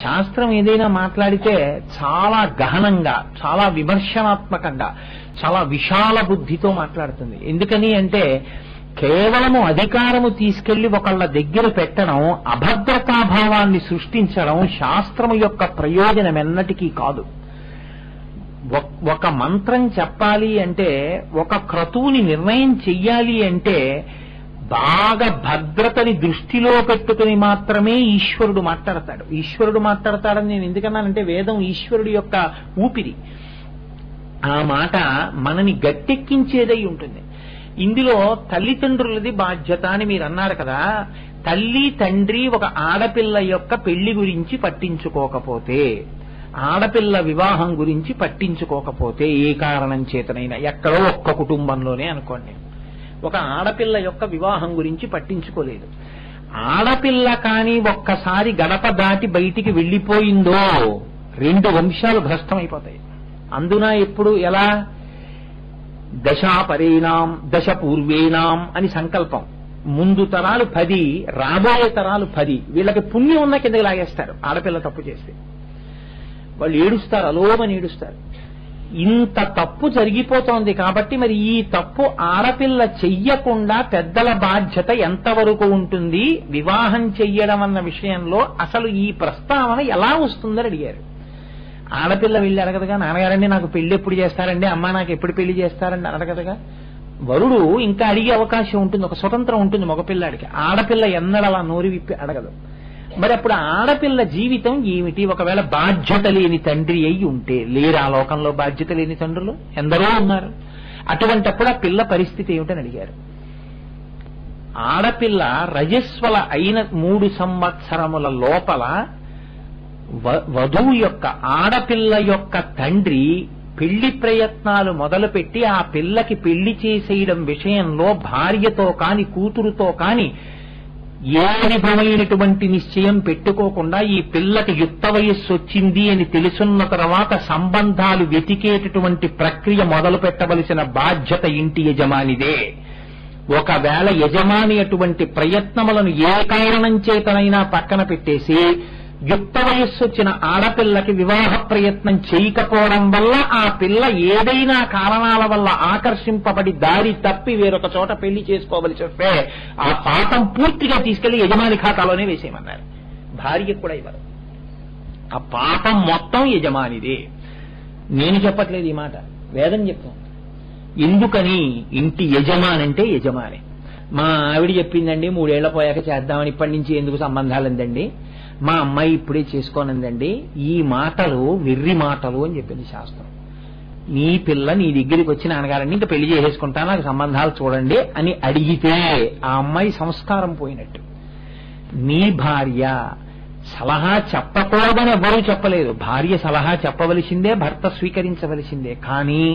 శాస్త్రం ఏదైనా మాట్లాడితే చాలా గహనంగా చాలా విమర్శనాత్మకంగా చాలా విశాల బుద్ధితో మాట్లాడుతుంది ఎందుకని అంటే కేవలము అధికారము తీసుకెళ్లి ఒకళ్ళ దగ్గర పెట్టడం అభద్రతాభావాన్ని సృష్టించడం శాస్త్రము యొక్క ప్రయోజనం ఎన్నటికీ కాదు ఒక్- ఒక మంత్రం చెప్పాలి అంటే ఒక క్రతువుని నిర్ణయం చెయ్యాలి అంటే బాగా భద్రతని దృష్టిలో పెట్టుకుని మాత్రమే ఈశ్వరుడు మాట్లాడతాడు ఈశ్వరుడు మాట్లాడతాడని నేను ఎందుకన్నానంటే వేదం ఈశ్వరుడు యొక్క ఊపిరి ఆ మాట మనని గట్టెక్కించేదై ఉంటుంది ఇందులో తల్లిదండ్రులది బాధ్యత అని మీరు అన్నారు కదా తల్లి తండ్రి ఒక ఆడపిల్ల యొక్క పెళ్లి గురించి పట్టించుకోకపోతే ఆడపిల్ల వివాహం గురించి పట్టించుకోకపోతే ఏ కారణం చేతనైనా ఎక్కడో ఒక్క కుటుంబంలోనే అనుకోండి ఒక ఆడపిల్ల యొక్క వివాహం గురించి పట్టించుకోలేదు ఆడపిల్ల కాని ఒక్కసారి గడప దాటి బయటికి వెళ్లిపోయిందో రెండు వంశాలు భ్రష్టమైపోతాయి అందున ఎప్పుడు ఎలా దశాపరేణాం దశ పూర్వేణాం అని సంకల్పం ముందు తరాలు పది రాబోయే తరాలు పది వీళ్ళకి పుణ్యం ఉన్న కిందకి లాగేస్తారు ఆడపిల్ల తప్పు చేస్తే వాళ్ళు ఏడుస్తారు అలోమని ఏడుస్తారు ఇంత తప్పు జరిగిపోతోంది కాబట్టి మరి ఈ తప్పు ఆడపిల్ల చెయ్యకుండా పెద్దల బాధ్యత ఎంతవరకు ఉంటుంది వివాహం చెయ్యడం అన్న విషయంలో అసలు ఈ ప్రస్తావన ఎలా వస్తుందని అడిగారు ఆడపిల్ల వెళ్ళి అడగదుగా నాన్నగారండి నాకు పెళ్లి ఎప్పుడు చేస్తారండి అమ్మ నాకు ఎప్పుడు పెళ్లి చేస్తారండి అడగదుగా వరుడు ఇంకా అడిగే అవకాశం ఉంటుంది ఒక స్వతంత్రం ఉంటుంది మగపిల్లాడికి ఆడపిల్ల ఎన్నడూ అలా నోరు విప్పి అడగదు మరి అప్పుడు ఆడపిల్ల జీవితం ఏమిటి ఒకవేళ బాధ్యత లేని తండ్రి అయి ఉంటే లేరు ఆ లోకంలో బాధ్యత లేని తండ్రులు ఎందరో ఉన్నారు అటువంటప్పుడు ఆ పిల్ల పరిస్థితి ఏమిటని అడిగారు ఆడపిల్ల రజస్వల అయిన మూడు సంవత్సరముల లోపల వ- వధువు యొక్క ఆడపిల్ల యొక్క తండ్రి పెళ్లి ప్రయత్నాలు మొదలుపెట్టి ఆ పిల్లకి పెళ్లి చేసేయడం విషయంలో భార్యతో కాని కూతురుతో కాని ఏ విధమైనటువంటి నిశ్చయం పెట్టుకోకుండా ఈ పిల్లకి యుక్త వయస్సు వచ్చింది అని తెలుసున్న తర్వాత సంబంధాలు వెతికేటటువంటి ప్రక్రియ మొదలు పెట్టవలసిన బాధ్యత ఇంటి యజమానిదే ఒకవేళ యజమాని అటువంటి ప్రయత్నములను ఏ కారణం చేతనైనా పక్కన పెట్టేసి యుక్త వయస్సు వచ్చిన ఆడపిల్లకి వివాహ ప్రయత్నం చేయకపోవడం వల్ల ఆ పిల్ల ఏదైనా కారణాల వల్ల ఆకర్షింపబడి దారి తప్పి వేరొక చోట పెళ్లి చేసుకోవలసి వస్తే ఆ పాపం పూర్తిగా తీసుకెళ్లి యజమాని ఖాతాలోనే వేసేయమన్నారు భార్యకు కూడా ఇవ్వరు ఆ పాపం మొత్తం యజమానిదే నేను చెప్పట్లేదు ఈ మాట వేదం చెప్తాం ఎందుకని ఇంటి యజమానంటే యజమాని మా ఆవిడ చెప్పిందండి మూడేళ్ల పోయాక చేద్దామని ఇప్పటి నుంచి ఎందుకు సంబంధాలు ఉందండి మా అమ్మాయి ఇప్పుడే చేసుకోనందండి ఈ మాటలు వెర్రి మాటలు అని చెప్పింది శాస్త్రం నీ పిల్ల నీ దగ్గరికి వచ్చి నాన్నగారండి ఇంకా పెళ్లి చేసేసుకుంటా నాకు సంబంధాలు చూడండి అని అడిగితే ఆ అమ్మాయి సంస్కారం పోయినట్టు నీ భార్య సలహా చెప్పకూడదని ఎవరూ చెప్పలేదు భార్య సలహా చెప్పవలసిందే భర్త స్వీకరించవలసిందే కానీ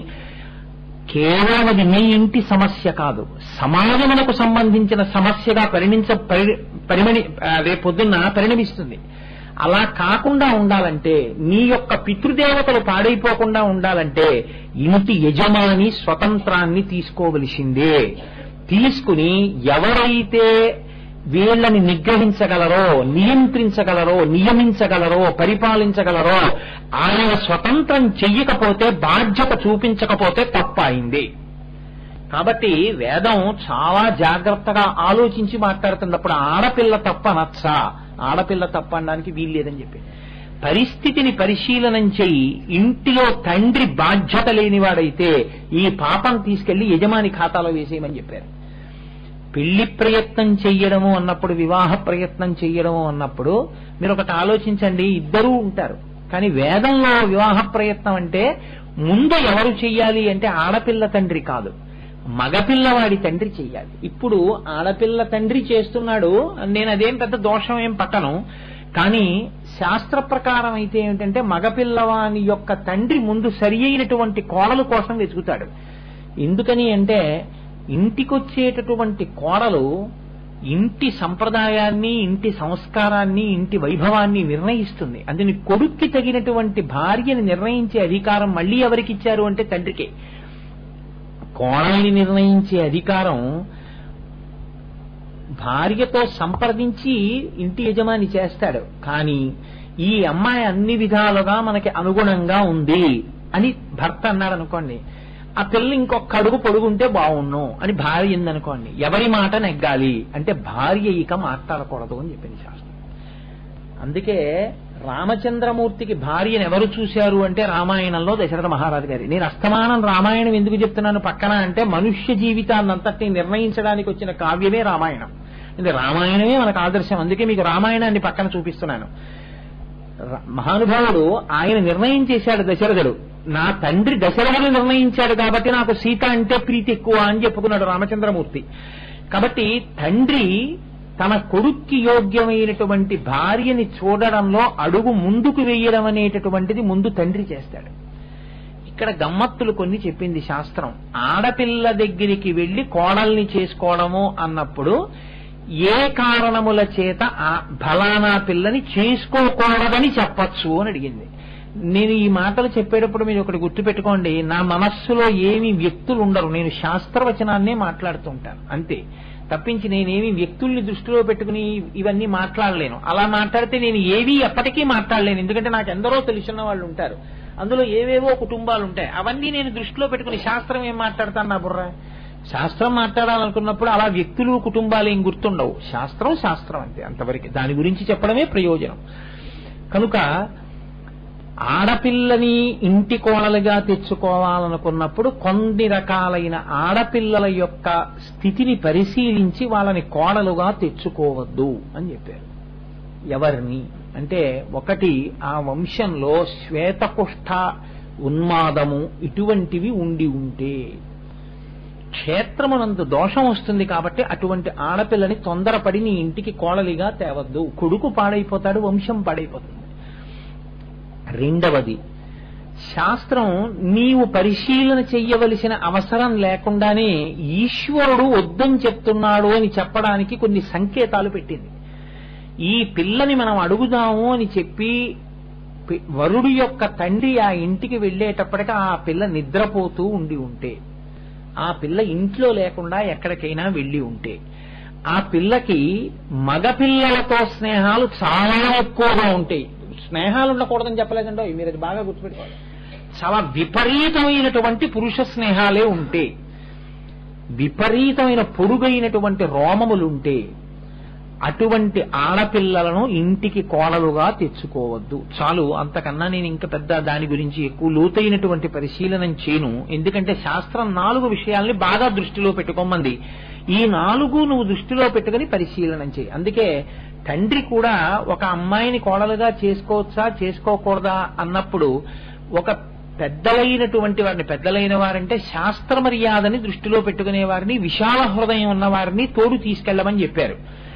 కేవలం అది మీ ఇంటి సమస్య కాదు సమాజమునకు సంబంధించిన సమస్యగా పరిణించ పరి- పరిమణి ఆ, రేపొద్దున్న పరిణమిస్తుంది అలా కాకుండా ఉండాలంటే నీ యొక్క పితృదేవతలు పాడైపోకుండా ఉండాలంటే ఇంటి యజమాని స్వతంత్రాన్ని తీసుకోవలసిందే తీసుకుని ఎవరైతే వీళ్ళని నిగ్రహించగలరో నియంత్రించగలరో నియమించగలరో పరిపాలించగలరో ఆయన స్వతంత్రం చెయ్యకపోతే బాధ్యత చూపించకపోతే తప్పయింది కాబట్టి వేదం చాలా జాగ్రత్తగా ఆలోచించి మాట్లాడుతున్నప్పుడు ఆడపిల్ల తప్ప నచ్చ ఆడపిల్ల తప్ప అనడానికి వీల్లేదని చెప్పి పరిస్థితిని పరిశీలనం చెయ్యి ఇంటిలో తండ్రి బాధ్యత లేనివాడైతే ఈ పాపం తీసుకెళ్లి యజమాని ఖాతాలో వేసేయమని చెప్పారు పెళ్లి ప్రయత్నం చెయ్యడము అన్నప్పుడు వివాహ ప్రయత్నం చెయ్యడము అన్నప్పుడు మీరు ఒకటి ఆలోచించండి ఇద్దరూ ఉంటారు కానీ వేదంలో వివాహ ప్రయత్నం అంటే ముందు ఎవరు చెయ్యాలి అంటే ఆడపిల్ల తండ్రి కాదు మగపిల్లవాడి తండ్రి చెయ్యాలి ఇప్పుడు ఆడపిల్ల తండ్రి చేస్తున్నాడు నేను అదేం పెద్ద దోషం ఏం పట్టను కానీ శాస్త్ర ప్రకారం అయితే ఏమిటంటే మగపిల్లవాని యొక్క తండ్రి ముందు సరి అయినటువంటి కోడలు కోసం వెతుకుతాడు ఎందుకని అంటే ఇంటికొచ్చేటటువంటి కోడలు ఇంటి సంప్రదాయాన్ని ఇంటి సంస్కారాన్ని ఇంటి వైభవాన్ని నిర్ణయిస్తుంది అందుని కొడుక్కి తగినటువంటి భార్యని నిర్ణయించే అధికారం మళ్ళీ ఎవరికి ఇచ్చారు అంటే తండ్రికి కోడల్ని నిర్ణయించే అధికారం భార్యతో సంప్రదించి ఇంటి యజమాని చేస్తాడు కానీ ఈ అమ్మాయి అన్ని విధాలుగా మనకి అనుగుణంగా ఉంది అని భర్త అన్నాడు అనుకోండి ఆ పిల్ల ఇంకొక అడుగు పొడుగుంటే బాగుండు అని భార్య ఉందనుకోండి ఎవరి మాట నెగ్గాలి అంటే భార్య ఇక మాట్లాడకూడదు అని చెప్పింది శాస్త్రం అందుకే రామచంద్రమూర్తికి భార్యను ఎవరు చూశారు అంటే రామాయణంలో దశరథ మహారాజు గారి నేను అస్తమానం రామాయణం ఎందుకు చెప్తున్నాను పక్కన అంటే మనుష్య జీవితాన్నంతటిని నిర్ణయించడానికి వచ్చిన కావ్యమే రామాయణం ఇది రామాయణమే మనకు ఆదర్శం అందుకే మీకు రామాయణాన్ని పక్కన చూపిస్తున్నాను ర- మహానుభావుడు ఆయన నిర్ణయం చేశాడు దశరథుడు నా తండ్రి దశరథుడు నిర్ణయించాడు కాబట్టి నాకు సీత అంటే ప్రీతి ఎక్కువ అని చెప్పుకున్నాడు రామచంద్రమూర్తి కాబట్టి తండ్రి తన కొడుక్కి యోగ్యమైనటువంటి భార్యని చూడడంలో అడుగు ముందుకు వేయడం అనేటటువంటిది ముందు తండ్రి చేస్తాడు ఇక్కడ గమ్మత్తులు కొన్ని చెప్పింది శాస్త్రం ఆడపిల్ల దగ్గరికి వెళ్లి కోడల్ని చేసుకోవడము అన్నప్పుడు ఏ కారణముల చేత ఆ ఫలానా పిల్లని చేసుకోకూడదని చెప్పచ్చు అని అడిగింది నేను ఈ మాటలు చెప్పేటప్పుడు మీరు ఒకటి గుర్తుపెట్టుకోండి నా మనస్సులో ఏమి వ్యక్తులు ఉండరు నేను శాస్త్రవచనాన్నే మాట్లాడుతుంటాను అంతే తప్పించి నేనేమి వ్యక్తుల్ని దృష్టిలో పెట్టుకుని ఇవన్నీ మాట్లాడలేను అలా మాట్లాడితే నేను ఏవి ఎప్పటికీ మాట్లాడలేను ఎందుకంటే నాకు ఎందరో తెలిసిన వాళ్ళు ఉంటారు అందులో ఏవేవో కుటుంబాలు ఉంటాయి అవన్నీ నేను దృష్టిలో పెట్టుకుని శాస్త్రం ఏం మాట్లాడతాను నా బుర్ర శాస్త్రం మాట్లాడాలనుకున్నప్పుడు అలా వ్యక్తులు కుటుంబాలు ఏం గుర్తుండవు శాస్త్రం శాస్త్రం అంతే అంతవరకు దాని గురించి చెప్పడమే ప్రయోజనం కనుక ఆడపిల్లని ఇంటి కోడలుగా తెచ్చుకోవాలనుకున్నప్పుడు కొన్ని రకాలైన ఆడపిల్లల యొక్క స్థితిని పరిశీలించి వాళ్ళని కోడలుగా తెచ్చుకోవద్దు అని చెప్పారు ఎవరిని అంటే ఒకటి ఆ వంశంలో శ్వేతకుష్ఠ ఉన్మాదము ఇటువంటివి ఉండి ఉంటే క్షేత్రమునందు దోషం వస్తుంది కాబట్టి అటువంటి ఆడపిల్లని తొందరపడి నీ ఇంటికి కోడలిగా తేవద్దు కొడుకు పాడైపోతాడు వంశం పాడైపోతుంది రెండవది శాస్త్రం నీవు పరిశీలన చెయ్యవలసిన అవసరం లేకుండానే ఈశ్వరుడు వద్దని చెప్తున్నాడు అని చెప్పడానికి కొన్ని సంకేతాలు పెట్టింది ఈ పిల్లని మనం అడుగుదాము అని చెప్పి పి- వరుడు యొక్క తండ్రి ఆ ఇంటికి వెళ్ళేటప్పటికి ఆ పిల్ల నిద్రపోతూ ఉండి ఉంటే ఆ పిల్ల ఇంట్లో లేకుండా ఎక్కడికైనా వెళ్ళి ఉంటే ఆ పిల్లకి మగపిల్లలతో స్నేహాలు చాలా ఎక్కువగా ఉంటాయి స్నేహాలు ఉండకూడదని చెప్పలేదండో మీరు అది బాగా గుర్తుపెట్టుకోవాలి చాలా విపరీతమైనటువంటి పురుష స్నేహాలే ఉంటే విపరీతమైన పొడుగైనటువంటి రోమములుంటే అటువంటి ఆడపిల్లలను ఇంటికి కోడలుగా తెచ్చుకోవద్దు చాలు అంతకన్నా నేను ఇంకా పెద్ద దాని గురించి ఎక్కువ లోతైనటువంటి పరిశీలన చేయను ఎందుకంటే శాస్త్రం నాలుగు విషయాల్ని బాగా దృష్టిలో పెట్టుకోమంది ఈ నాలుగు నువ్వు దృష్టిలో పెట్టుకుని పరిశీలన చేయి అందుకే తండ్రి కూడా ఒక అమ్మాయిని కోడలుగా చేసుకోవచ్చా చేసుకోకూడదా అన్నప్పుడు ఒక పెద్దలైనటువంటి వారిని పెద్దలైన వారంటే శాస్త్ర మర్యాదని దృష్టిలో పెట్టుకునే వారిని విశాల హృదయం ఉన్న వారిని తోడు తీసుకెళ్లమని చెప్పారు